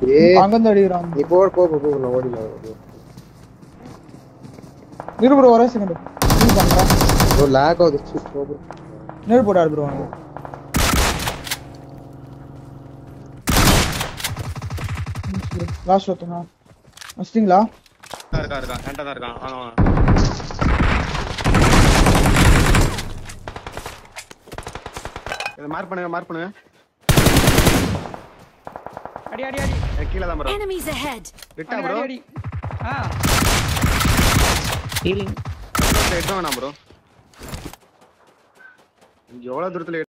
ஏய் அங்கிருந்து அடிக்கிறான் நீ போ போ போ, போ நான் ஓடிலாம் இரு ப்ரோ ஒரே செகண்ட் இது பண்றேன் ப்ரோ லேக் ஆகுது சி, போ bro. நேர் போட்டு ஆடு ப்ரோ உனக்கு லாஸ்ட் ஒருத்தங்க வச்சிட்டீங்களா இருக்கா இருக்கா என்கிட்ட தான் இருக்கான் வாங்க வாங்க இதை மார்க் பண்ணுங்க மார்க் பண்ணுங்க அடி அடி அடி ஏய், கீழே தான் ப்ரோ Enemies ahead! விட்டா அடி, ப்ரோ அடி அடி ஆ ஹீலிங் எட்டு வேணாம் ப்ரோ எவ்வளவு தூரத்துல